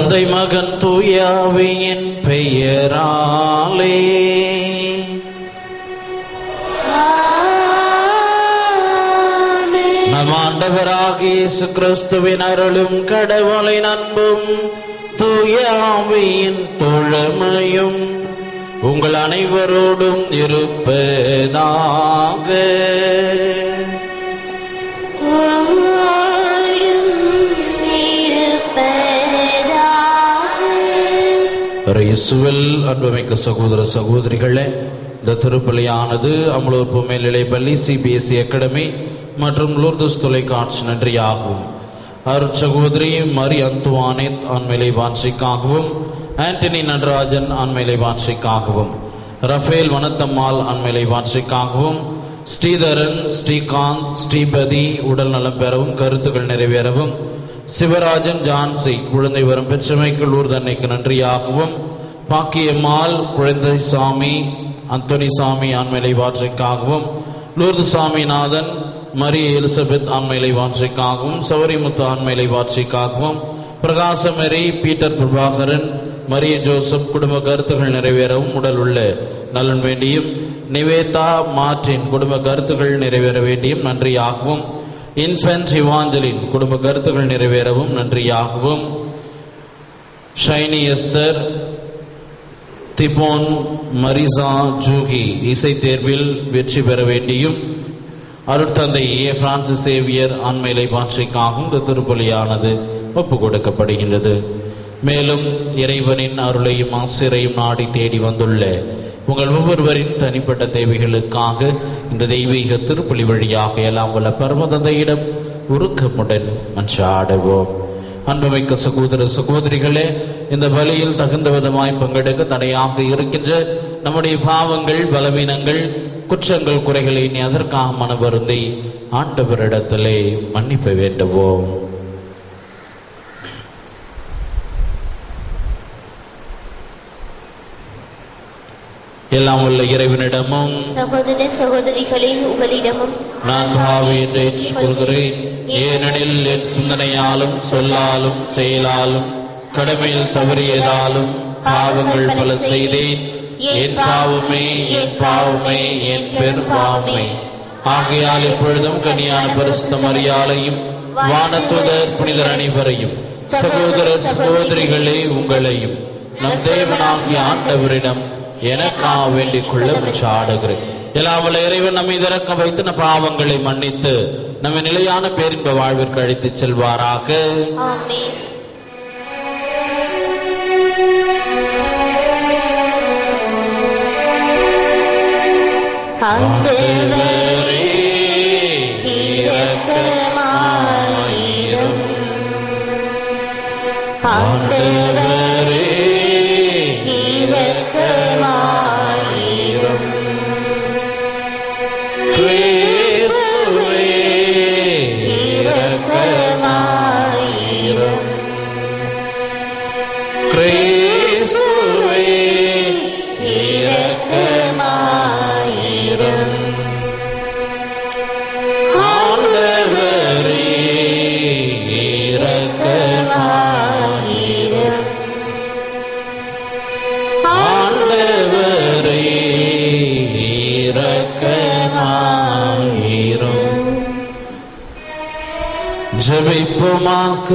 தந்தை மகன் தூயாவியின் பெயராலே நம் ஆண்டவராகிய இயேசு கிறிஸ்துவின் அருளும் கடவுளின் அன்பும் தூயாவியின் தோழமையும் உங்கள் அனைவரோடும் இருப்பதாக உம்மோடும் இருப்பதாக இயேசுவில் அன்புமிக்க சகோதர சகோதரிகளே இந்த திருப்பலியானது அமலூர் மேல்நிலை பள்ளி சிபிஎஸ்இ அகாடமி மற்றும் லூர்தஸ் தொலைக்காட்சி நன்றியாகும் அருட்சகோதரி மரி அந்துவானேத் ஆண்மையிலை வாட்சிக்காகவும் ஆண்டனி நடராஜன் ஆண்மையிலை வாட்சிக்காகவும் ரஃபேல் வனத்தம்மாள் ஆண்மையிலை வாட்சிக்காகவும் ஸ்ரீதரன் ஸ்ரீகாந்த் ஸ்ரீபதி உடல் நலம் பெறவும் கருத்துக்கள் நிறைவேறவும் சிவராஜன் ஜான்சி குழந்தை வரம் பெற்றமைக்கு லூர்தன்னைக்கு நன்றியாகவும் பாக்கியம்மாள் குழந்தை சாமி அந்தோனி சாமி ஆண்மையிலை வாற்றைக்காகவும் லூர்து சாமிநாதன் மரிய எலிசபெத் ஆண்மையிலை வாற்றைக்காகவும் சௌரிமுத்து ஆண்மையிலை வாட்சிக்காகவும் பிரகாசமரி பீட்டர் பிரபாகரன் மரிய ஜோசப் குடும்ப கருத்துகள் நிறைவேறவும் உடல் உள்ள நலன் வேண்டியும் நிவேதா மார்டின் குடும்ப கருத்துகள் நிறைவேற வேண்டியும் நன்றியாகவும் இன்ஃபென்ட் இவாஞ்சலின் குடும்ப கருத்துகள் நிறைவேறவும் நன்றியாகவும் ஷைனி எஸ்தர் திபோன் மரிசா ஜூகி இசை தேர்வில் வெற்றி பெற வேண்டியும் அருட்தந்தை ஏ பிரான்சிஸ் சேவியர் ஆண்மையிலை பாட்சிக்காகவும் இந்த திருப்பலியானது ஒப்பு கொடுக்கப்படுகின்றது மேலும் இறைவனின் அருளையும் ஆசிரையும் நாடி தேடி வந்துள்ள உங்கள் ஒவ்வொருவரின் தனிப்பட்ட தேவைகளுக்காக இந்த தெய்வீக திருப்பலி வழியாக எல்லாம் வல்ல பரமதந்தையிடம் உருக்கமுடன் மன்றாடுவோம் அன்புமிக்க சகோதர சகோதரிகளே இந்த பலியில் தகுந்த விதமாய் பங்கெடுக்க தடையாக இருக்கின்ற நம்முடைய பாவங்கள் பலவீனங்கள் குற்றங்கள் குறைகளை நீ அதற்காக மனவருந்தி ஆண்டவரிடத்திலே மன்னிப்பு வேண்டுவோம் எல்லாம் உள்ள இறைவனிடமும் சகோதர சகோதரிகளே உங்களிடமும் நான் பாவியத்தை ஏற்றுக்கொள்கிறேன் ஏனெனில் என் சிந்தனையாலும் சொல்லாலும் செயலாலும் கடமையில் தவறியதாலும் பாவங்கள் பல செய்தேன் என் பாவமே என் பாவமே என் பெரும் பாவமே ஆகையால் இப்பொழுதும் கனியான பரிசுத்த மரியாதையும் வானத்துதர் புனிதர் அனைவரையும் சகோதர சகோதரிகளே உங்களையும் நம் தேவனாகிய ஆண்டவரிடம் எனக்காக வேண்டிக் கொள்ள ஆடுகிறேன் எல்லாம் வல்ல இறைவன் நம்மை இறக்க வைத்து நம் பாவங்களை மன்னித்து நம்மை நிலையான பேரின்ப வாழ்விற்கு அழைத்துச் செல்வாராக ஆமென் ஆண்டவரே இரக்கமாயிரும் ஆண்டவரே இரக்கமாயிரும் கிறிஸ்துவே, இரக்கமாயிரும் கிறிஸ்துவே, இரக்கமாயிரும் ஆண்டவரே, இரக்கமாயிரும். ஆண்டவரே, இரக்கமாயிரும். ஜெபிப்போமாக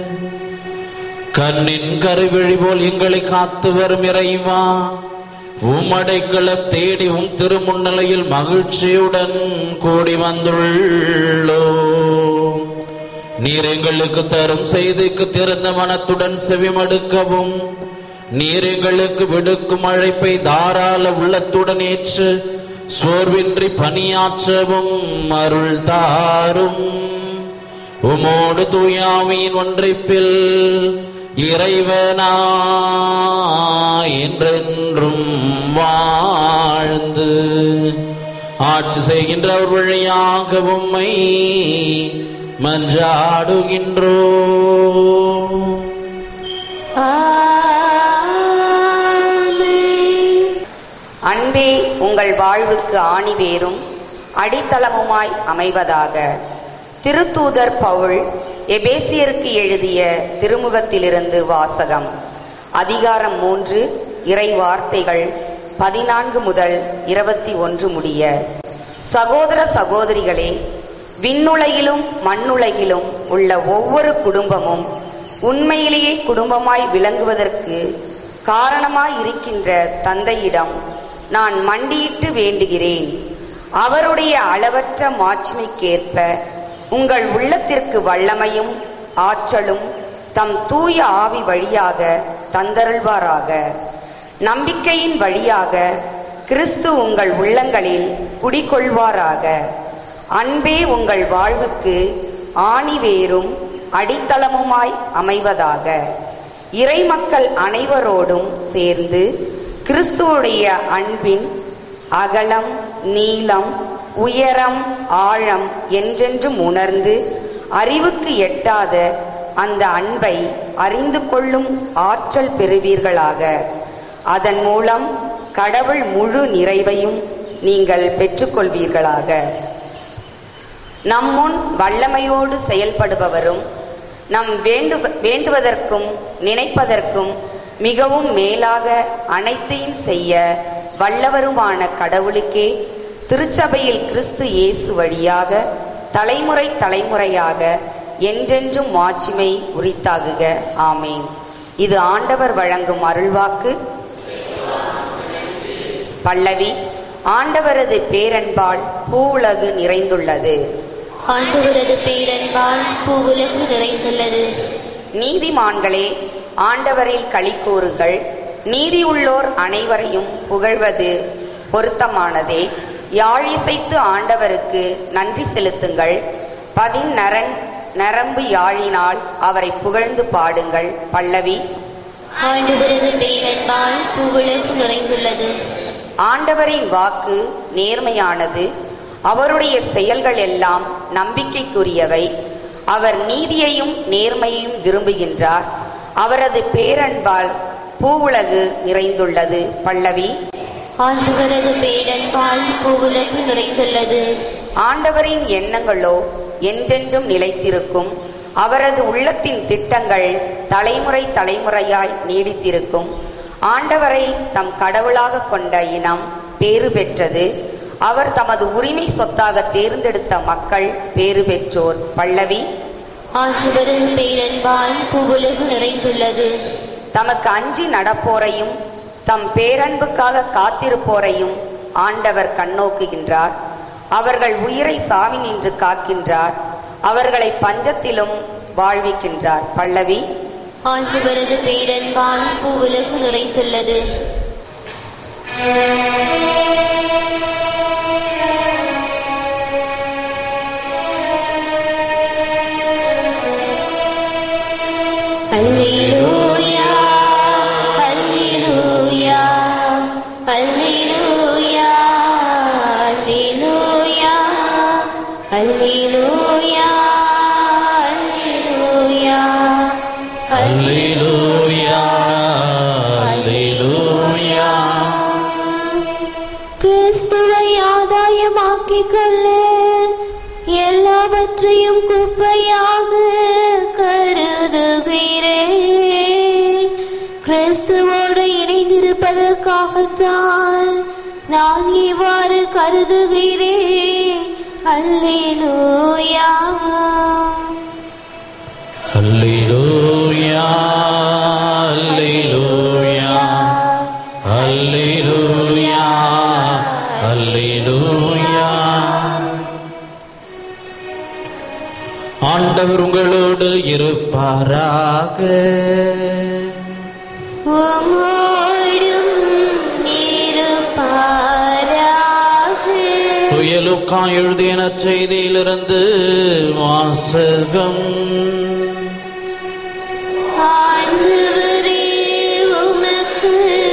கண்ணின் கருவிழி போல் எங்களை காத்து வரும் இறைவா உம்மடைக்கள தேடி உம் திருமுன்னிலையில் மகிழ்ச்சியுடன் கூடி வந்துள்ளோ நீர் எங்களுக்கு தரும் செய்திக்கு திறந்த மனத்துடன் செவிமடுக்கவும் நீர் எங்களுக்கு விடுக்கும் அழைப்பை தாராள உள்ளத்துடன் ஏற்று சோர்வின்றி பணியாற்றவும் அருள் தாரும் உமோடு தூயாவியின் ஒன்றைப்பில் இறைவனா என்றென்றும் வாழ்ந்து ஆட்சி செய்கின்றவர் வழியாக உம்மை மன்றாடுகின்றோ ஆமென் அன்பே உங்கள் வாழ்வுக்கு ஆணிவேரும் அடித்தளமுமாய் அமைவதாக திருத்தூதர் பவுல் எபேசியருக்கு எழுதிய திருமுகத்திலிருந்து வாசகம் அதிகாரம் மூன்று இறை வார்த்தைகள் பதினான்கு முதல் இருபத்தி ஒன்று முடிய சகோதர சகோதரிகளே விண்ணுலகிலும் மண்ணுலகிலும் உள்ள ஒவ்வொரு குடும்பமும் உண்மையிலேயே குடும்பமாய் விளங்குவதற்கு காரணமாய் இருக்கின்ற தந்தையிடம் நான் மண்டியிட்டு வேண்டுகிறேன் அவருடைய அளவற்ற மாட்சிமைக்கேற்ப உங்கள் உள்ளத்திற்கு வல்லமையும் ஆற்றலும் தம் தூய ஆவி வழியாக தந்தருள்வாராக நம்பிக்கையின் வழியாக கிறிஸ்து உங்கள் உள்ளங்களில் குடிகொள்வாராக அன்பே உங்கள் வாழ்வுக்கு ஆணிவேரும் அடித்தளமுமாய் அமைவதாக இறைமக்கள் அனைவரோடும் சேர்ந்து கிறிஸ்துவுடைய அன்பின் அகலம் நீளம் உயரம் ஆழம் என்றென்றும் உணர்ந்து அறிவுக்கு எட்டாத அந்த அன்பை அறிந்து கொள்ளும் ஆற்றல் பெறுவீர்களாக அதன் மூலம் கடவுள் முழு நிறைவையும் நீங்கள் பெற்றுக்கொள்வீர்களாக நம்முன் வல்லமையோடு செயல்படுபவரும் நம் வேண்டு வேண்டுவதற்கும் நினைப்பதற்கும் மிகவும் மேலாக அனைத்தையும் செய்ய வல்லவருமான கடவுளுக்கே திருச்சபையில் கிறிஸ்து இயேசு வழியாக தலைமுறை தலைமுறையாக என்றென்றும் மாட்சிமை உரித்தாகுக ஆமேன் இது ஆண்டவர் வழங்கும் அருள்வாக்கு பல்லவி ஆண்டவரது பேரன்பால் பூவுலகு நிறைந்துள்ளது ஆண்டவரது பேரன்பால் பூவுலகு நிறைந்துள்ளது நீதிமான்களே ஆண்டவரில் களி கூறுங்கள் நீதி உள்ளோர் அனைவரையும் புகழ்வது பொருத்தமானதே யாழிசைத்து ஆண்டவருக்கு நன்றி செலுத்துங்கள் பதின் நரன் நரம்பு யாழினால் அவரை புகழ்ந்து பாடுங்கள் பல்லவி ஆண்டவரது பேரன்பால் பூவுலகு நிறைந்துள்ளது ஆண்டவரின் வாக்கு நேர்மையானது அவருடைய செயல்கள் எல்லாம் நம்பிக்கைக்குரியவை அவர் நீதியையும் நேர்மையையும் விரும்புகின்றார் அவரது பேரன்பால் பூவுலகு நிறைந்துள்ளது பல்லவி ஆண்டவரது பேரன்பால் பூவுலகு நிறைந்துள்ளது ஆண்டவரின் எண்ணங்களோ என்றென்றும் நிலைத்திருக்கும் அவரது உள்ளத்தின் திட்டங்கள் தலைமுறை தலைமுறையாய் நீடித்திருக்கும் ஆண்டவரை தம் கடவுளாக கொண்ட இனம் பேறு பெற்றது அவர் தமது உரிமை சொத்தாக தேர்ந்தெடுத்த மக்கள் பேறு பெற்றோர் பல்லவி ஆண்டவரது பேரன்பால் பூவுலகு நிறைந்துள்ளது தமக்கு அஞ்சி நடப்போரையும் தம் பேரன்புக்காக காத்திருப்போரையும் ஆண்டவர் கண்ணோக்குகின்றார் அவர்கள் உயிரை சாவி நின்று காக்கின்றார் அவர்களை பஞ்சத்திலும் வாழ்விக்கின்றார் பல்லவி ஆண்டவரது பேரன்பால் பூவுலகு நிறைந்துள்ளது அல்லேலூயா அல்லேலூயா அல்லேலூயா அல்லேலூயா அல்லேலூயா அல்லேலூயா அல்லேலூயா அல்லேலூயா கிறிஸ்துவை ஆதாயமாக்கிக் கொள்ள எல்லாவற்றையும் குப்பையாக கருதுகிறேன் கிறிஸ்துவோடு இணைந்திருப்பதற்காகத்தான் நான் இவ்வாறு கருதுகிறேன் அல்லேலூயா அல்லேலூயா அல்லேலூயா அல்லேலூயா அல்லேலூயா ஆண்டவர் உங்களோடு இருப்பாராக உமோடும் இருப்பாராக துயலுக்கா எழுதிய செய்தியிலிருந்து வாசகம் ஆண்டவரே உமக்கு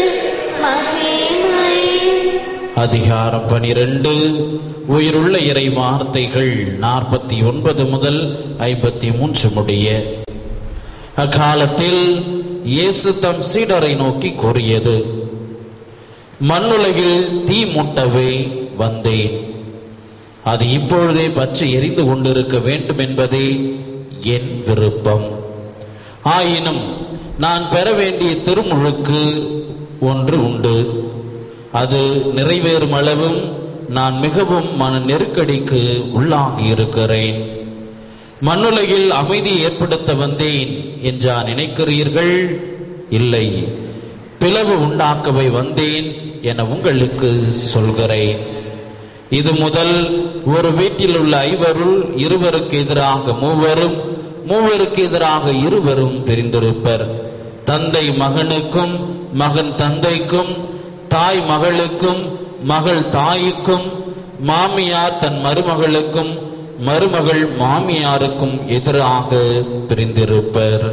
மகிமை அதிகாரம் பனிரெண்டு உயிருள்ள இறை வார்த்தைகள் நாற்பத்தி ஒன்பது முதல் ஐம்பத்தி மூன்று முடிய அக்காலத்தில் இயேசு தம் சீடரை நோக்கி கூறியது மண்ணுலகில் தீ மூட்டவே வந்தேன் அது இப்பொழுதே பற்றி எரிந்து கொண்டிருக்க வேண்டும் என்பதே என் விருப்பம் ஆயினும் நான் பெற வேண்டிய திருமுழுக்கு ஒன்று உண்டு அது நிறைவேறும் அளவும் நான் மிகவும் மன நெருக்கடிக்கு உள்ளாகி இருக்கிறேன் மண்ணுலகில் அமைதி ஏற்படுத்த வந்தேன் என்றா நினைக்கிறீர்கள் இல்லை பிளவு உண்டாக்கவே வந்தேன் என உங்களுக்கு சொல்கிறேன் இது முதல் ஒரு வீட்டில் உள்ள ஐவருள் இருவருக்கு எதிராக மூவரும் மூவருக்கு எதிராக இருவரும் பிரிந்திருப்பர் தந்தை மகனுக்கும் மகன் தந்தைக்கும் தாய் மகளுக்கும் மகள் தாய்க்கும் மாமியார் தன் மருமகளுக்கும் மருமகள் மாமியாருக்கும் எதிராக பிரிந்திருப்பர்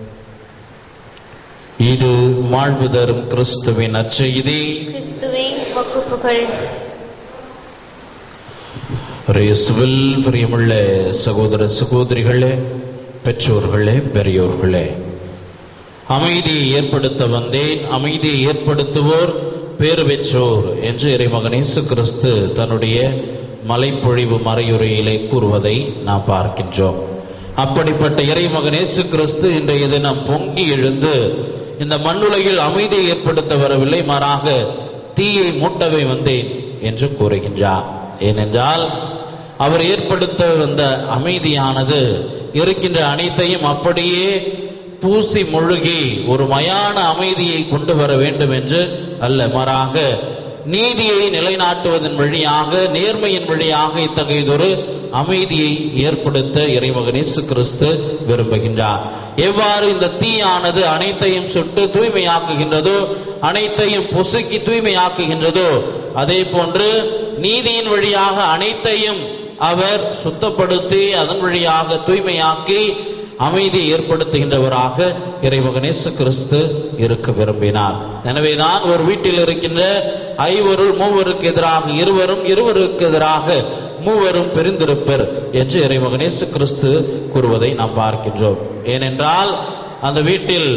இது வாழ்வு தரும் கிறிஸ்துவின் நற்செய்தி கிறிஸ்துவே உமக்கு புகழ் இயேசுவில் பிரியமுள்ள சகோதர சகோதரிகளே பெற்றோர்களே பெரியோர்களே அமைதியை ஏற்படுத்த வந்தேன் அமைதியை ஏற்படுத்துவோர் பேறு பெற்றோர் என்று இறைமகன் இயேசு கிறிஸ்து தன்னுடைய மலைப்பொழிவு மறையுரையிலே கூறுவதை நாம் பார்க்கின்றோம் அப்படிப்பட்ட இறைமகன் இயேசு கிறிஸ்து இன்றைய தினம் பொங்கி எழுந்து இந்த மண்ணுலகில் அமைதியை ஏற்படுத்த வரவில்லை மாறாக தீயை மூட்டவே வந்தேன் என்று கூறுகின்றார் ஏனென்றால் அவர் ஏற்படுத்த வந்த அமைதியானது இருக்கின்ற அனைத்தையும் அப்படியே பூசி முழுகி ஒரு மயான அமைதியை கொண்டு வர வேண்டும் என்று அல்ல மாறாக நீதியை நிலைநாட்டுவதன் வழியாக நேர்மையின் வழியாக இத்தகையதொரு அமைதியை ஏற்படுத்த இறைமகன் இயேசு கிறிஸ்து விரும்புகின்றார் எவ்வாறு இந்த தீயானது அனைத்தையும் சுட்டு தூய்மையாக்குகின்றதோ அனைத்தையும் பொசுக்கி தூய்மையாக்குகின்றதோ அதே போன்று நீதியின் வழியாக அனைத்தையும் அவர் சுத்தப்படுத்தி அதன் வழியாக தூய்மையாக்கி அமைதியை ஏற்படுத்துகின்றவராக இறைமகன் இயேசு கிறிஸ்து இருக்க விரும்பினார் எனவேதான் ஒரு வீட்டில் இருக்கின்ற ஐவருள் மூவருக்கு எதிராக இருவரும் இருவருக்கு எதிராக மூவரும் பிரிந்திருப்பர் என்று இறைமகன் இயேசு கிறிஸ்து கூறுவதை நாம் பார்க்கின்றோம் ஏனென்றால் அந்த வீட்டில்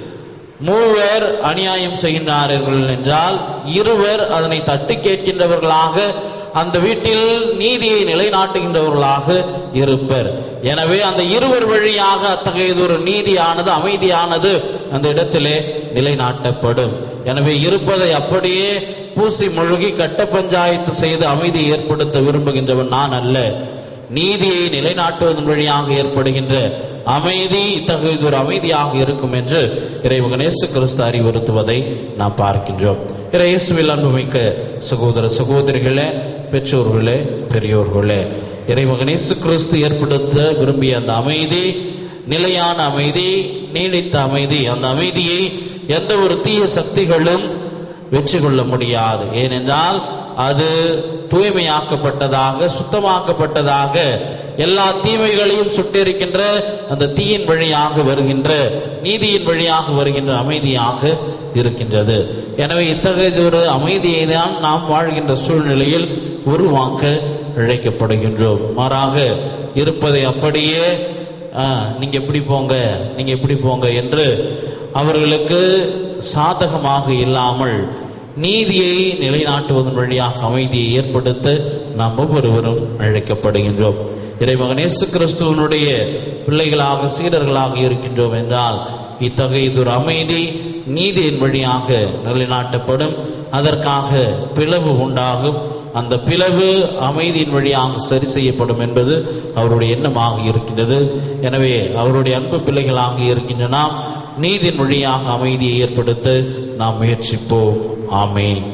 மூவர் அநியாயம் செய்கின்றார்கள் என்றால் இருவர் அதனை தட்டி கேட்கின்றவர்களாக அந்த வீட்டில் நீதியை நிலைநாட்டுகின்றவர்களாக இருப்பர் எனவே அந்த இருவர் வழியாக அத்தகையதொரு நீதியானது அமைதியானது அந்த இடத்திலே நிலைநாட்டப்படும் எனவே இருப்பதை அப்படியே பூசி முழுகி கட்ட பஞ்சாயத்து செய்து அமைதியை ஏற்படுத்த விரும்புகின்றவன் நான் அல்ல நீதியை நிலைநாட்டுவதன் வழியாக ஏற்படுகின்ற அமைதி இத்தகைய ஒரு அமைதியாக இருக்கும் என்று இறைவன் இயேசு கிறிஸ்து அறிவுறுத்துவதை நாம் பார்க்கின்றோம் இறை இயேசுவில் அன்புமிக்க சகோதர சகோதரிகளே பெற்றோர்களே பெரியோர்களே இறைமகன் இயேசு கிறிஸ்து ஏற்படுத்த விரும்பிய அந்த அமைதி நிலையான அமைதி நீடித்த அமைதி அந்த அமைதியை எந்த ஒரு தீய சக்திகளும் வெற்றி கொள்ள முடியாது ஏனென்றால் அது தூய்மையாக்கப்பட்டதாக சுத்தமாக்கப்பட்டதாக எல்லா தீமைகளையும் சுட்டெரிக்கின்ற அந்த தீயின் வழியாக வருகின்ற நீதியின் வழியாக வருகின்ற அமைதியாக இருக்கின்றது எனவே இத்தகைய ஒரு அமைதியை தான் நாம் வாழ்கின்ற சூழ்நிலையில் உருவாக்க இழைக்கப்படுகின்றோம் மாறாக இருப்பதை அப்படியே "ஆ, நீங்க எப்படி போங்க நீங்க எப்படி போங்க என்று அவர்களுக்கு சாதகமாக இல்லாமல் நீதியை நிலைநாட்டுவதன் வழியாக அமைதியை ஏற்படுத்த நாம் ஒவ்வொருவரும் அழைக்கப்படுகின்றோம் இறைமகன் இயேசு கிறிஸ்துவனுடைய பிள்ளைகளாக சீடர்களாக இருக்கின்றோம் என்றால் இத்தகையதொரு அமைதி நீதியின் வழியாக நிலைநாட்டப்படும் அதற்காக பிளவு உண்டாகும் அந்த பிளவு அமைதியின் வழியாக சரி செய்யப்படும் என்பது அவருடைய எண்ணமாக இருக்கின்றது எனவே அவருடைய அன்பு பிள்ளைகளாக இருக்கின்ற நாம் நீதியின் வழியாக அமைதியை ஏற்படுத்த நாம் முயற்சிப்போம் ஆமென்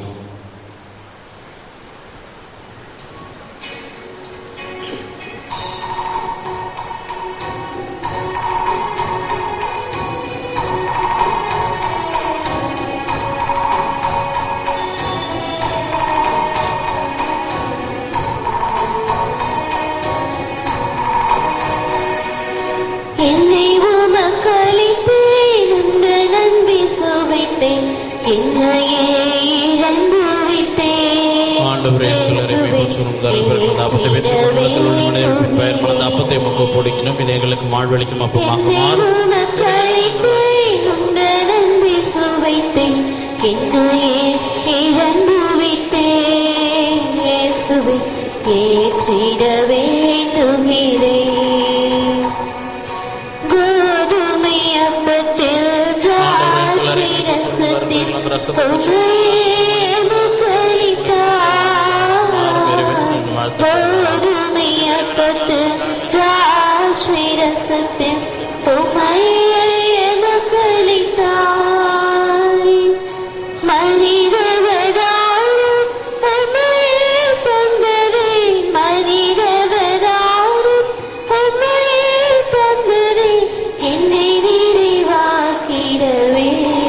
என்னை உமக்களித்தேன் உங்கள் அன்பை சுவைத்தேன் என்னையே இழந்து விட்டேன் ஆண்டவரே பிள்ளரை போச்சும் தருப்பதற்கு அப்பத்தை பெற்றுக் கொள்வதற்கு மனிதர்களின் பெயர் மறந்த அப்பத்தை முக்க பொடிக்கணும் இது எங்களுக்கு வாழ்வழிக்கும் அப்பமாக என்னை மாறும் உமக்களித்தேன் உங்கள் அன்பை சுவைத்தேன் என்னையே இழந்து விட்டேன் இயேசுவை ஏற்றிட வேண்டுகிறேன் வசந்த கோதுமையப்பட்டு ராட்சிரசத்தில் உமையை எனக்களித்தாய் மனிதவதாரம் உமையை தந்ததே மனிதவதாரம் உமையை தந்ததே என்னை நிறைவாக்கிடவே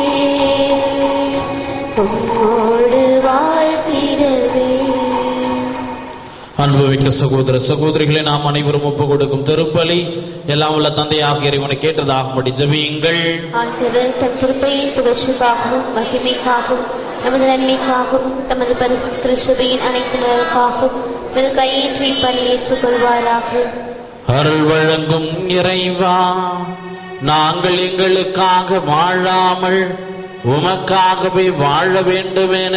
உம்மோடு வாழ்த்திடவே அனுபவிக்க சகோதர சகோதரிகளை நாம் அனைவரும் ஒப்பு கொடுக்கும் திருப்பலி எல்லாம் உள்ள தந்தையாக இறைவனை கேட்டதாகும்படி ஜெபியுங்கள் ஆண்டவர் தம் திருப்பையின் புகழ்ச்சிக்காகவும் மகிமைக்காகவும் நமது நன்மைக்காகவும் தமது பரிசு திருச்சபையின் அனைத்து நலனுக்காகவும் நமது கையேற்றி பணி ஏற்றுக்கொள்வாராக அருள் வழங்கும் இறைவா நாங்கள் எங்களுக்காக வாழாமல் உமக்காகவே வாழ வேண்டுமென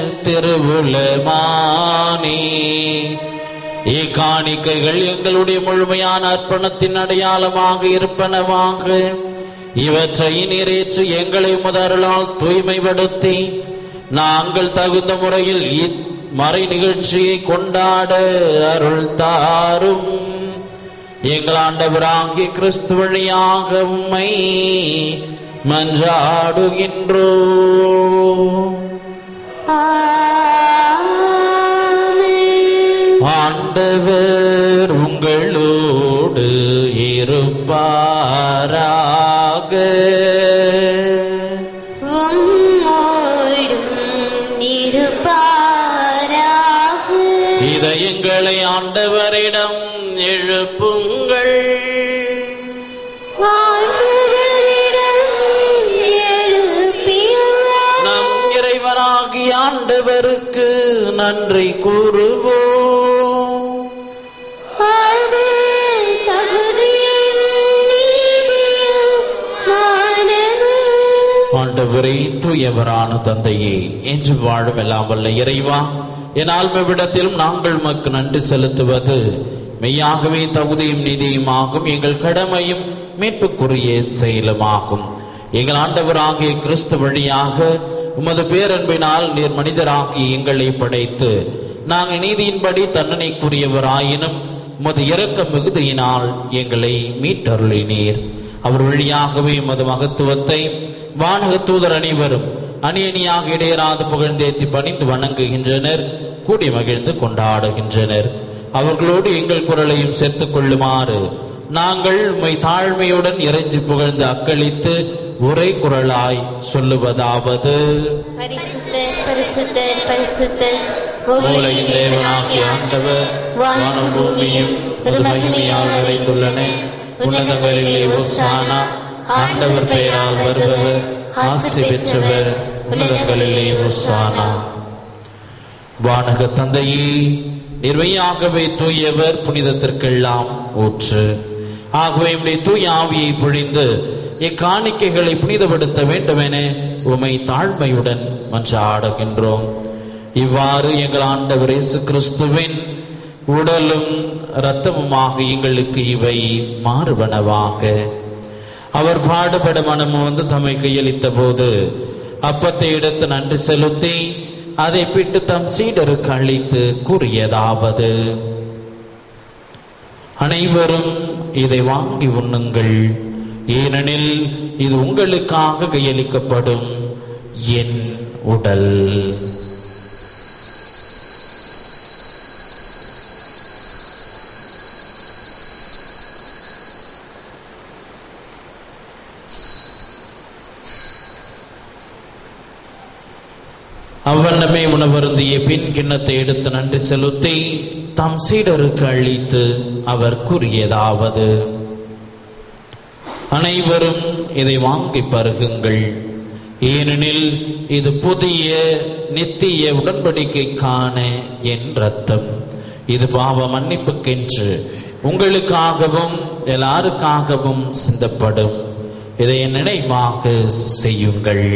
திருவுலமானே இக்காணிக்கைகள் எங்களுடைய முழுமையான அர்ப்பணத்தின் அடையாளமாக இருப்பனவாக இவற்றை நிறைவேற்றி எங்களை முதலால் தூய்மைப்படுத்தி நாங்கள் தகுந்த முறையில் இம்மறை நிகழ்ச்சியை கொண்டாட அருள் தாரும் எங்கள் ஆண்டவராகிய கிறிஸ்து வழியாக உம்மை மன்றாடுகின்றோ ஆமென். ஆண்டவர் உங்களோடு இருப்பாராக உம்மோடும் இருப்பாராக இதயங்களை ஆண்டவரிடம் எழுப்புங்கள் ஆண்டவரிடம் எழுப்பியுள்ளார். நம் இறைவராகிய ஆண்டவருக்கு நன்றி கூறுவோம் அது தகுதியும் நீதியுமானது. ஆண்டவரே தூயவரான தந்தையே என்று வாழும் எல்லாம் வல்ல இறைவா என் ஆழ்மைவிடத்திலும் நாங்கள் உமக்கு நன்றி செலுத்துவது மெய்யாகவே தகுதியும் நீதியுமாகும் எங்கள் கடமையும் மீட்புக்குரிய செயலுமாகும் எங்கள் ஆண்டவராகிய கிறிஸ்து வழியாக உமது பேரன்பினால் நீர் மனிதராகி எங்களை படைத்து நாங்கள் நீதியின்படி தண்டனைக்குரியவராயினும் உமது இரக்க மிகுதியினால் எங்களை மீட்டருளினீர் அவர் வழியாகவே உமது மகத்துவத்தை வானக தூதர் அனைவரும் அணி அணியாக இடையராது புகழ்ந்தேத்தி பணிந்து வணங்குகின்றனர் கூடி மகிழ்ந்து கொண்டாடுகின்றனர் அவர்களோடு எங்கள் குரலையும் சேர்த்துக் கொள்ளுமாறு நாங்கள் உம்மை தாழ்மையுடன் இறைஞ்சி புகழ்ந்து அக்களித்து ஒரே குரலாய் சொல்லுவதாவது பரிசுத்தர் பரிசுத்தர் பரிசுத்தர் உலகின் தேவனாகிய ஆண்டவர் வானம் பூமியும் அது மகிமையால் நிறைந்துள்ளன உன்னதங்களிலே ஒசானா ஆண்டவர் பெயரால் வருபவர் ஆசி பெற்றவர் உன்னதங்களிலே ஒசானா வானக தந்தையே நிர்மையாகவே தூயவர் புனிதத்திற்கெல்லாம் ஊற்று ஆகவே உம்முடைய தூய ஆவியை பொழிந்து இக்காணிக்கைகளை புனிதப்படுத்த வேண்டுமென உமை தாழ்மையுடன் மன்றாடுகின்றோம் இவ்வாறு எங்கள் ஆண்டவர் இயேசு கிறிஸ்துவின் உடலும் இரத்தமுமாக எங்களுக்கு இவை மாறுவனவாக அவர் பாடுபட மனமு வந்து தம்மை கையளித்த போது அப்பத்தை எடுத்து நன்றி செலுத்தி அதை பிட்டு தம் சீடருக்கு அளித்து கூறியதாவது அனைவரும் இதை வாங்கி உண்ணுங்கள் ஏனெனில் இது உங்களுக்காக கையளிக்கப்படும் என் உடல் அவ்வண்ணமே உணவருந்திய பின் கிண்ணத்தை எடுத்து நன்றி செலுத்தி தம் சீடருக்கு அளித்து அவர் கூறியதாவது அனைவரும் இதை வாங்கி பருகுங்கள் ஏனெனில் இது புதிய நித்திய உடன்படிக்கைக்கான என் ரத்தம் இது பாவ மன்னிப்புக்கென்று உங்களுக்காகவும் எல்லாருக்காகவும் சிந்தப்படும் இதை என் நினைவாக செய்யுங்கள்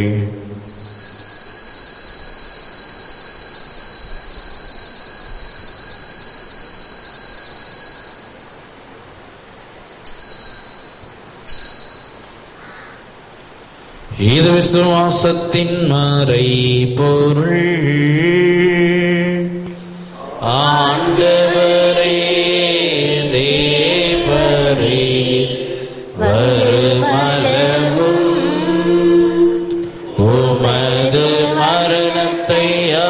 இது விசுவாசத்தின் மறை பொருள் ஆண்டவரே தேவரே வருமளவும் உமது மரணத்தை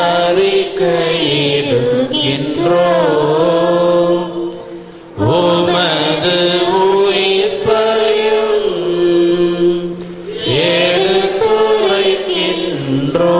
அறிக்கையிடுகின்றோ உமது உயிர்ப்பையும் எடுத்துரைக்கின்றோ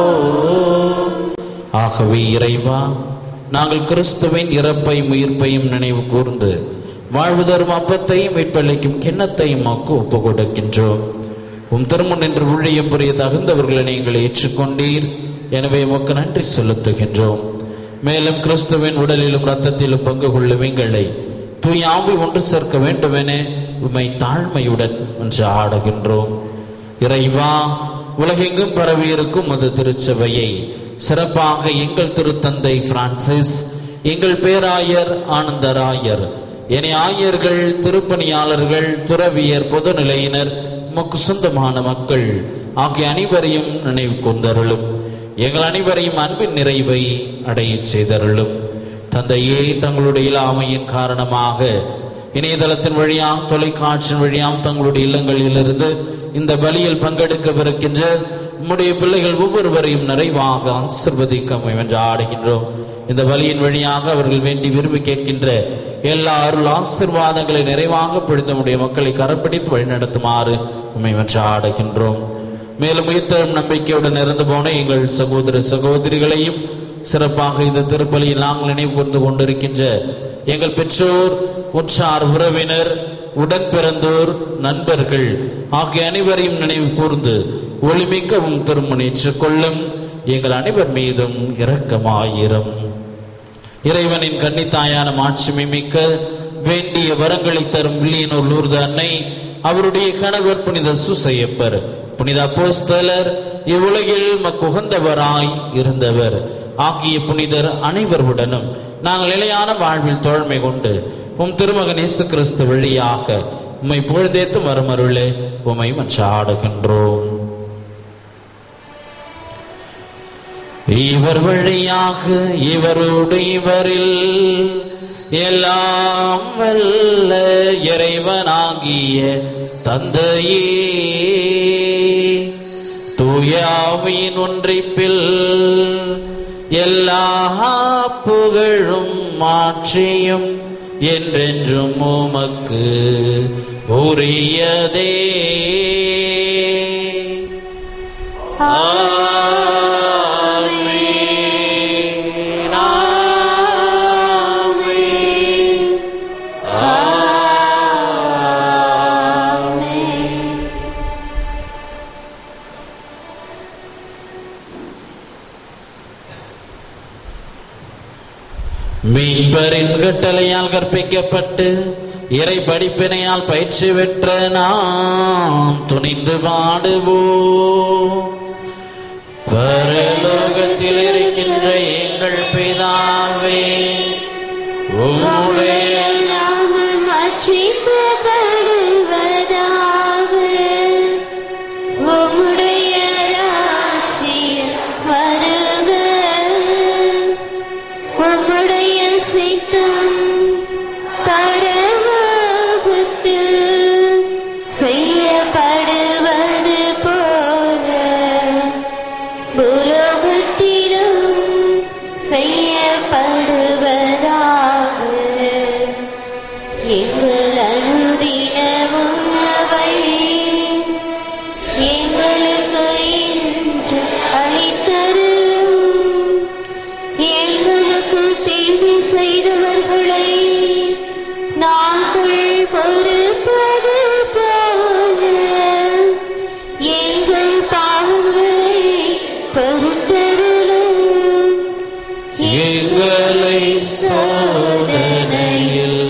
ஆகவே இறைவா நாங்கள் கிறிஸ்துவின் இறப்பையும் உயிர்ப்பையும் நினைவு கூர்ந்து வாழ்வு தரும் அப்பத்தையும் மீட்பளிக்கும் கிண்ணத்தையும் மக்கு ஒப்பு கொடுக்கின்றோம் உம் திருமண் என்று ஊழியம் புரிய தகுந்தவர்களை நீங்கள் ஏற்றுக்கொண்டீர் எனவே உமக்கு நன்றி செலுத்துகின்றோம் மேலும் கிறிஸ்துவின் உடலிலும் இரத்தத்திலும் பங்கு கொள்ளும் எங்களை தூய் ஆவி ஒன்று சேர்க்க வேண்டுமென உம்மை தாழ்மையுடன் என்று ஆடுகின்றோம் இறைவா உலகெங்கும் பரவியிருக்கும் அது திருச்சபையை சிறப்பாக எங்கள் திருத்தந்தை பிரான்சிஸ் எங்கள் பேராயர் ஆனந்தராயர் என ஆயர்கள் திருப்பணியாளர்கள் துறவியர் பொதுநிலையினர் உமக்கு சொந்தமான மக்கள் ஆகிய அனைவரையும் நினைவு கொண்டருளும் எங்கள் அனைவரையும் அன்பின் நிறைவை அடையச் செய்தருளும் தந்தையே தங்களுடைய இல்லாமையின் காரணமாக இணையதளத்தின் வழியாம் தொலைக்காட்சியின் வழியாம் தங்களுடைய இல்லங்களிலிருந்து இந்த பலியில் பங்கெடுக்கவிருக்கின்ற உம்முடைய பிள்ளைகள் ஒவ்வொருவரையும் நிறைவாக ஆசிர்வதிக்க என்று ஆடுகின்றோம் இந்த பலியின் வழியாக அவர்கள் வேண்டி விரும்பி கேட்கின்ற எல்லா அருள் ஆசிர்வாதங்களை நிறைவாக பிடித்த உடைய மக்களை கரப்பிடித்து வழிநடத்துமாறு உண்மை வென்று ஆடுகின்றோம் மேலும் உயிர்த்தரும் நம்பிக்கையுடன் இறந்து போன எங்கள் சகோதர சகோதரிகளையும் சிறப்பாக இந்த திருப்பலியில் நாங்கள் நினைவு கூர்ந்து கொண்டிருக்கின்ற எங்கள் பெற்றோர் உற்றார் உறவினர் உடன் பிறந்தோர் நண்பர்கள் ஆகிய அனைவரையும் நினைவு கூர்ந்து ஒளிமிக்கவும் திருமணேற்றுக் கொள்ளும் எங்கள் அனைவர் மீதும் இரக்கமாயிரும் இறைவனின் கன்னித்தாயான மாட்சிமை மிக்க வேண்டிய வரங்களை தரும் வில்லியனூர் லூர்து அன்னை அவருடைய கணவர் புனித சுசையப்பர் புனித அப்போஸ்தலர் இவ்வுலகில் மக்குகந்தவராய் இருந்தவர் ஆகிய புனிதர் அனைவருடனும் நாங்கள் நிலையான வாழ்வில் தோழ்மை கொண்டு உம் திருமகன் இயேசு கிறிஸ்து வழியாக உம்மை புகழ்ந்தேத்து மறுமருளே உம்மை மன்றாடுகின்றோம் இவர் வழியாக இவரோடு இவரில் எல்லாம் வல்ல இறைவனாகிய தந்தையே தூயாவின் ஒன்றிப்பில் எல்லா புகழும் மாற்றியும் என்றென்றும் உமக்கு உரியதே ஆமென். ஆமென். மீன்பரின் கட்டளையால் கற்பிக்கப்பட்டு இறை படிப்பினையால் பயிற்சி பெற்ற நாம் துணிந்து பாடுவோம் பரலோகத்தில் இருக்கின்ற எங்கள் பிதாவே உம்முடைய நாமம் அர்ச்சிக்கப்படுவதாக. உம்முடைய ராஜ்யம் வருக. உம்முடைய சித்தம் பரலோகத்தில் செய்யப்படுவது போல பூலோகத்திலும் செய்யப்படுவதாக எங்கள் அனுதின உணவை எங்களுக்கு இன்று அளித்தருளும் எங்களுக்கு தீமை செய்தவர்களை நாங்கள் பொறுப்பது போல எங்கள் பாவங்களை பொறுத்தருளும் எங்களை சோதனையில்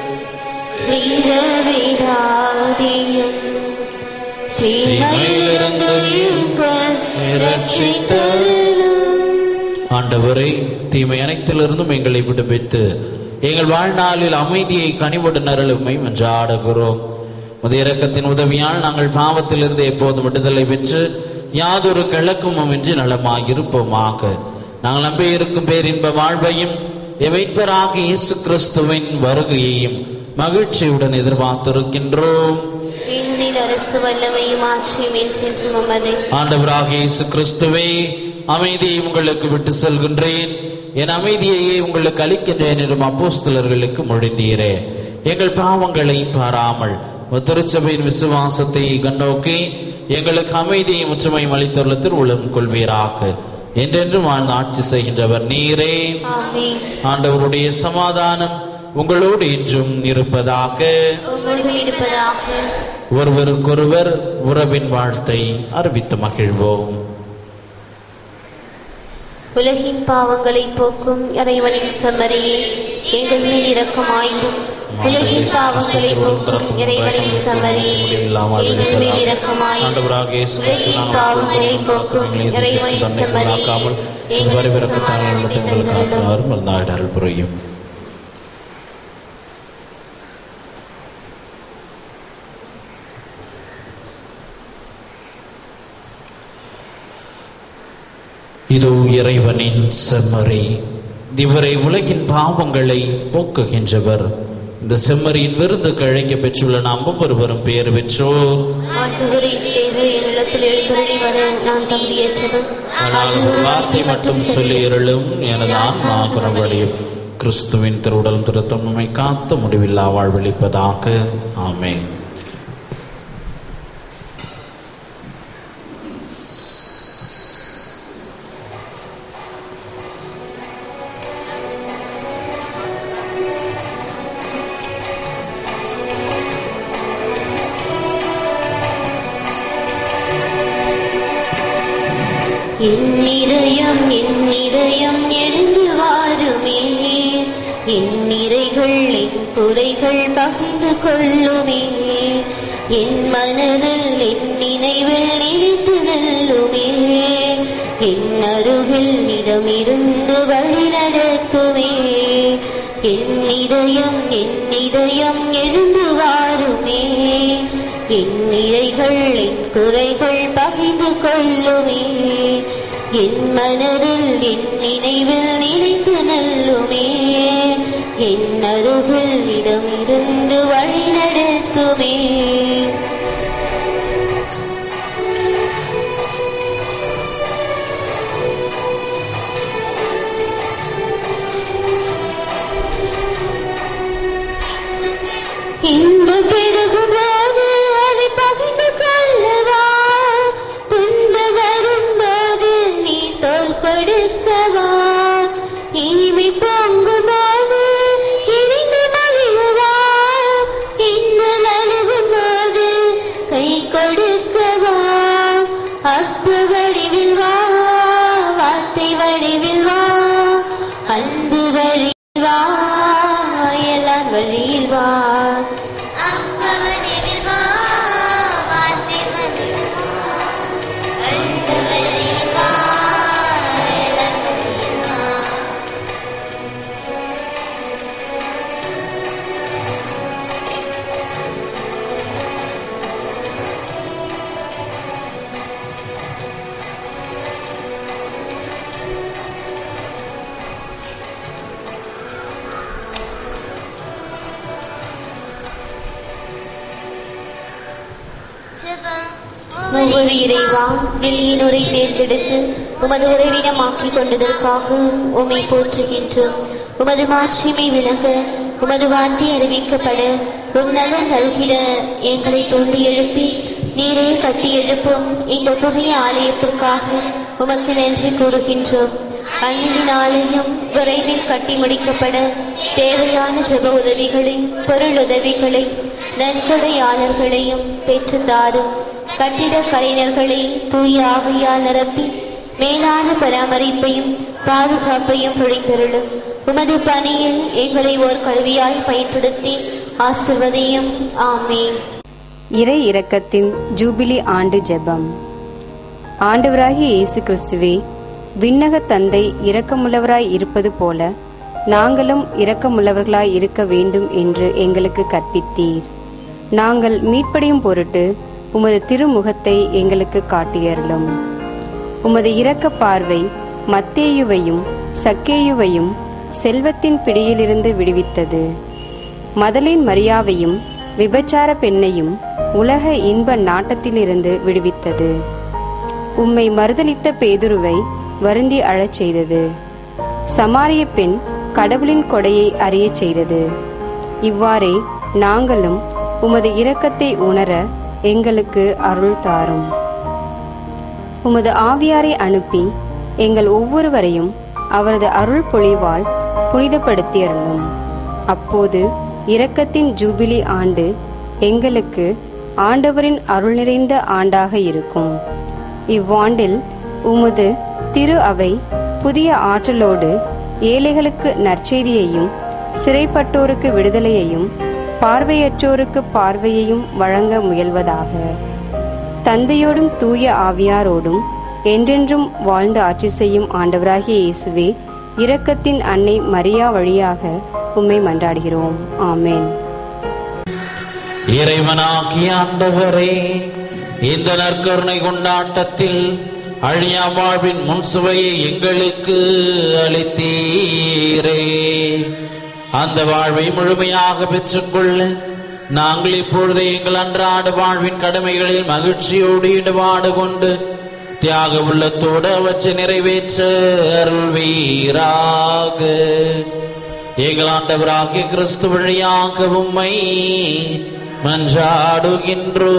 விடவிடாதியும் தீமையிலிருந்து எங்கள் இரட்சித்தருளும். ஆண்டவரே தீமை அனைத்திலிருந்தும் எங்களை விடுவித்து எங்கள் வாழ்நாளில் அமைதியை கனிவுடன் அருளுமை என்று ஆடுகிறோம் உமது இரக்கத்தின் உதவியால் நாங்கள் பாவத்திலிருந்து எப்போதும் விடுதலை பெற்று யாதொரு கிழக்கமும் இன்றி நலமாயிருப்போமாக நாங்கள் நம்பியிருக்கும் பேரின்ப வாழ்வையும் எவைப்பராக இயேசு கிறிஸ்துவின் வருகையையும் மகிழ்ச்சியுடன் எதிர்பார்த்திருக்கின்றோம் ஏனெனில் அரசு வல்லமையும் ஆட்சியும் என்றென்றும் உமதே ஆண்டவராக இயேசு கிறிஸ்துவே அமைதியை உங்களுக்கு விட்டு செல்கின்றேன் என் அமைதியையே உங்களுக்கு அளிக்கின்றேன் என்றும் அப்போஸ்தலர்களுக்கு மொழிந்தீரே எங்கள் பாவங்களை பாராமல் திருச்சபையின் விசுவாசத்தை கண்ணோக்கி எங்களுக்கு அமைதியை முற்றுமையும் அளித்துள்ள திருவுளம் கொள்வீராக என்றென்றும் வாழ்ந்து ஆட்சி செய்கின்றவர் நீரே ஆமென் ஆண்டவருடைய சமாதானம் உங்களோடு இன்றும் இருப்பதாக உங்களோடு இருப்பதாக ஒருவருக்கொருவர் உறவின் வாழ்த்தை அறிவித்து மகிழ்வோம் உலகின் பாவங்களை போக்கும் இறைவனின் செம்மறியே எங்கள் மேல் இரக்கமாயிரும் உலகின் பாவங்களை போக்கும் இறைவனின் செம்மறியே எங்கள் மேல் இரக்கமாயிரும் ஆண்டவராக இயேசு கிறிஸ்து உலகின் நாங்கள் பாவங்களை பாவங்களை போக்கும் போக்கும் இறைவனின் செம்மறியே ஆக்காமல் எங்கள் வரவிறக்கத்தால் சமாதானத்தை உங்களுக்கு தந்தருளும். ஆக்காரும் அருள் புரியும் இது இறைவனின் செம்மறி இவரை உலகின் பாவங்களை போக்குகின்றவர் இந்த செம்மறியின் விருந்துக்கு அழைக்க பெற்றுள்ள நாம் ஒவ்வொருவரும் பேர் பெற்றோர் ஆண்டவரே தேவை என் உள்ளத்தில் எழுந்தருளி வர நான் தகுதியற்றவன் ஆனால் ஒரு வார்த்தை மட்டும் சொல்லி இருளும் எனது ஆன்மா குணவடையும் கிறிஸ்துவின் திருவுடலும் திருத்தம் நம்மை காத்து முடிவில்லா வாழ்வளிப்பதாக ஆமென் என் இதயம் என் இதயம் எழுந்து வாருமே என் நிறைகள் என் குறைகள் பகிர்ந்து கொள்ளுமே என் மனதில் என் நினைவில் நினைத்து நில்லுமே என் அருகில் இடமிருந்து வழி நடத்துமே என் இதயம் என் இதயம் எழுந்து வாருமே என் நிறைகள் என் குறைகள் பகிர்ந்து கொள்ளுமே என் மனதில் என் நினைவில் நினைத்து நல்லுமே என் அருகில் இடமிருந்து வழி நடத்துமே இன்பு பெருகும்போது அதை பகிர்ந்து கொள்ளவா துன்ப வரும்போது நீ தோல் கொடுக்கவா இனிமை பொங்கும்போது இணைந்து மகிழவா இன்னல் அழுகும்போது கை கொடுக்கவா அப்பு வடிவில் வா வார்த்தை வடிவில் வா அன்பு வழியில் வா எல்லார் வழியில் வா ஒவ்வொரு இறைவா வெளியினுரை தேர்ந்தெடுத்து உமது உறவினமாக்கிக் கொண்டதற்காக உம்மை போற்றுகின்றோம் உமது மாட்சிமை விளங்க உமது வார்த்தை அறிவிக்கப்பட உம் நலன் நல்கிட எங்களை தோண்டி எழுப்பி நீரே கட்டி எழுப்பும் இந்த புதிய ஆலயத்திற்காக உமக்கு நன்றி கூறுகின்றோம் அன்னையின் ஆலயம் விரைவில் கட்டி முடிக்கப்பட தேவையான ஜெப உதவிகளையும் பொருள் உதவிகளை நன்கொடையாளர்களையும் பெற்றுத்தாரும் கட்டிட கலைஞர்களை தூய ஆவியால் நிரப்பி மேலான பராமரிப்பையும் பாதுகாப்பையும் பொழிந்தருளும் உமது பணியில் எங்களை ஓர் கருவியாய் பயன்படுத்தி ஆசிர்வதையும் ஆமேன் இறை இரக்கத்தின் ஜூபிலி ஆண்டு ஜெபம் ஆண்டவராகிய இயேசு கிறிஸ்துவே விண்ணக தந்தை இரக்கமுள்ளவராய் இருப்பது போல நாங்களும் இரக்கமுள்ளவர்களாய் இருக்க வேண்டும் என்று எங்களுக்கு கற்பித்தீர் நாங்கள் மீட்படையும் பொருட்டு உமது திருமுகத்தை எங்களுக்கு காட்டியருளும் உமது இரக்க பார்வை மத்தேயுவையும் சக்கேயுவையும் செல்வத்தின் பிடியிலிருந்து விடுவித்தது மதலின் மரியாவையும் விபச்சார பெண்ணையும் உலக இன்ப நாட்டத்திலிருந்து விடுவித்தது உம்மை மறுதலித்த பேதுருவை வருந்தி அழச் செய்தது சமாரிய பெண் கடவுளின் கொடையை அறியச் செய்தது இவ்வாறே நாங்களும் உமது இரக்கத்தை உணர எங்களுக்கு அருள் தாரும் உமது ஆவியாரை அனுப்பி எங்கள் ஒவ்வொருவரையும் அவரது அருள் பொழிவால் புனிதப்படுத்தி அருளும் அப்போது இரக்கத்தின் ஜூபிலி ஆண்டு எங்களுக்கு ஆண்டவரின் அருள் நிறைந்த ஆண்டாக இருக்கும் இவ்வாண்டில் உமது திரு அவை புதிய ஆற்றலோடு ஏழைகளுக்கு நற்செய்தியையும் சிறைப்பட்டோருக்கு விடுதலையையும் பார்வையற்றோருக்கு பார்வையையும் வழங்க முயல்வதாக தந்தையோடும் தூய ஆவியாரோடும் என்றென்றும் வாழ்ந்து ஆட்சி செய்யும் ஆண்டவராகிய இயேசுவே இரக்கத்தின் அன்னை மரியா வழியாக உம்மை மன்றாடுகிறோம் ஆமேன் இறைவனாகிய ஆண்டவரே இந்த நற்கருணை கொண்டாட்டத்தில் அழியா வாழ்வின் முன்சுவையை எங்களுக்கு அளித்தீரே அந்த வாழ்வை முழுமையாக பெற்றுக்கொள்ள நாங்கள் இப்பொழுது எங்கள் அன்றாட வாழ்வின் கடமைகளில் மகிழ்ச்சியோடு ஈடுபாடு கொண்டு தியாக உள்ளத்தோடு அவற்றை நிறைவேற்ற அருள்வீராக எங்கள் ஆண்டவராகிய கிறிஸ்து வழியாக உம்மை மன்றாடுகின்றோ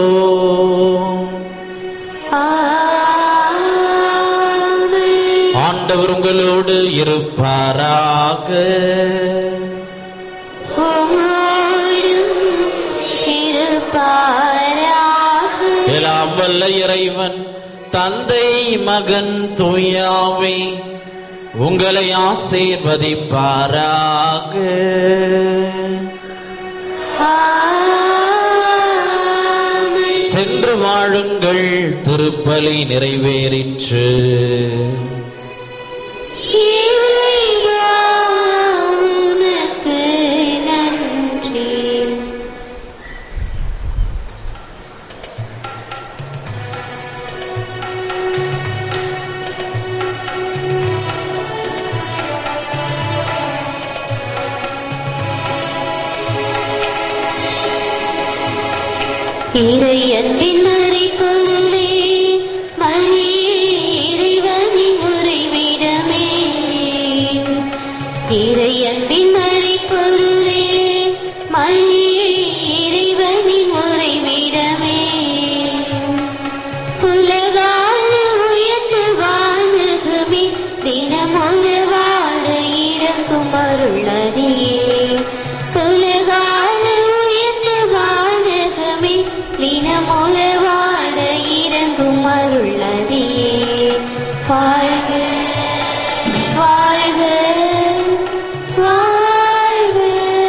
ஆண்டவர் உங்களோடு இருப்பாராக எல்லாம் வல்ல இறைவன் தந்தை மகன் தூயாவை உங்களை ஆசீர்வதிப்பாராக சென்று வாழுங்கள் திருப்பலி நிறைவேறிற்று நன்றி இறை அன்பின் மறை பொருளே மரியே இறைவனின் உறைவிடமே இறை அன்பின் மறை பொருளே மரியே இறைவனின் உறைவிடமே உலகால உயர்ந்து வானகமே தினமொரு வாழ இறக்கும் அருளதியே உலகால உயர்ந்து வானகமே தினமொரு வாழ இறங்கும் அருளதியே வாழ்க வாழ்க வாழ்க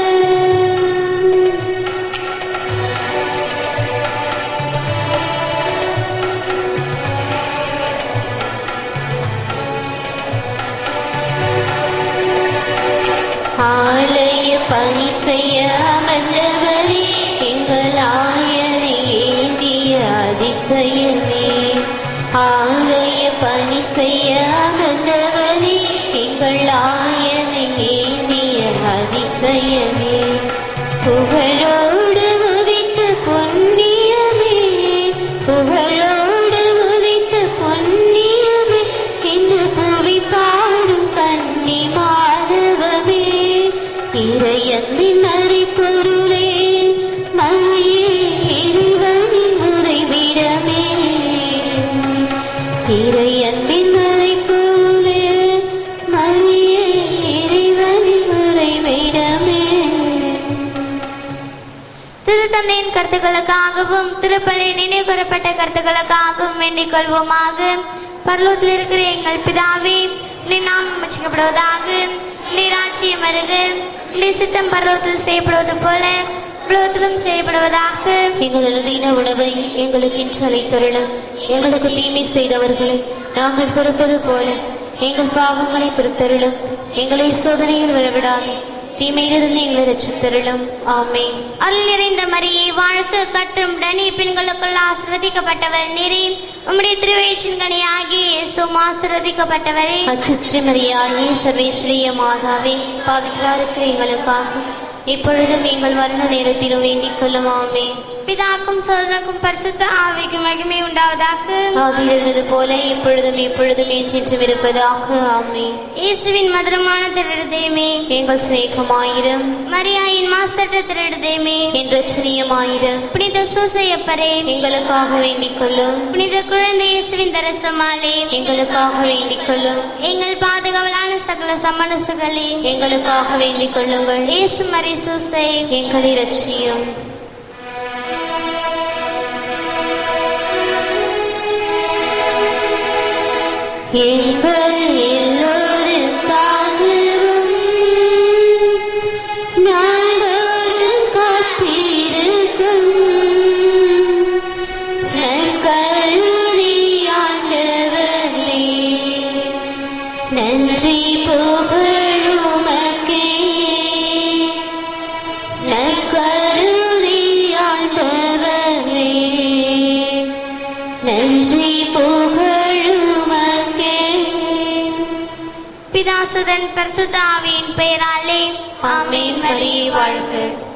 ஆலய பணி செய்ய அமர்ந்தவரே எங்கள் ஆயரை ஏந்திய அதிசயமே ஆலய பணி செய்ய அமர்ந்தவரே எங்கள் ஆயரை ஏந்திய அதிசயமே புகழோடு உதித்த பொன்னியமே புகழோடு உதித்த பொன்னியமே இன்று புவி பாடும் கன்னி மாதவமே இறையன்பின் அறிபொருளே மழையே இறைவனின் உறைவிடமே இறையன்பின் அறிபொருளே மழையே இறைவனின் உறைவிடமே திருத்தந்தையின் கருத்துக்களுக்காகவும் திருப்பலி நினைவு கூறப்பட்ட கருத்துக்களுக்காகவும் வேண்டிக் கொள்வோமாக பரலோகத்தில் இருக்கிற எங்கள் பிதாவே உம்முடைய நாமம் வச்சுக்கப்படுவதாக உம்முடைய ராட்சியம் வருக உம்முடைய சித்தம் பரலோகத்தில் செய்யப்படுவது போல உலகத்திலும் செய்யப்படுவதாக எங்கள் அனுதின உணவை எங்களுக்கு இன்று அளித்தருளும் எங்களுக்கு தீமை செய்தவர்களை நாங்கள் பொறுப்பது போல எங்கள் பாவங்களை பொறுத்தருளும் எங்களை சோதனையில் விழவிடாது தீமையிலிருந்து எங்களை ரட்சித்தருளும் ஆமென் அருள் நிறைந்த மரியே வாழ்க கர்த்தருடன் பெண்களுக்குள் ஆசிர்வதிக்கப்பட்டவர் நீரே உம்முடைய திருவயிற்றின் கனியாகி இயேசுவும் ஆசிர்வதிக்கப்பட்டவரே அச்சிஷ்டி மரியாயே சர்வேஸ்வரிய மாதாவே பாவிகளா இருக்கிற எங்களுக்காக இப்பொழுதும் நீங்கள் வரண நேரத்திலும் வேண்டிக் கொள்ளும் ஆமென் பிதாக்கும் சோதனுக்கும் பரிசுத்த ஆவிக்கும் மகிமை உண்டாவதாக ஆதியில் இருந்தது போல இப்பொழுதும் எப்பொழுதும் ஏற்றேற்றும் இருப்பதாக ஆமென் இயேசுவின் மதுரமான திருடுதயமே எங்கள் சிநேகமாயிரம் மரியாயின் மாசற்ற திருடுதயமே என் ரச்சனியமாயிரம் புனித சூசையப்பரே எங்களுக்காக வேண்டிக் கொள்ளும் புனித குழந்தை இயேசுவின் தரசமாலே எங்களுக்காக வேண்டிக் கொள்ளும் எங்கள் பாதுகாவலான சகல சமனசுகளே எங்களுக்காக வேண்டிக் கொள்ளுங்கள் இயேசு மரி சூசை எங்களை ரட்சியும் எங்கள் எல்லோருக்காகவும் நாடோறும் காத்திருக்கும் நற்கருணையாண்டவரே, நன்றி புகழுமக்கே நற்கருணையாண்டவரே, நன்றி புகழுமக்கே பிதாசுதன் பரிசுத்த ஆவியின் பெயராலே ஆமென் மரியே வாழ்க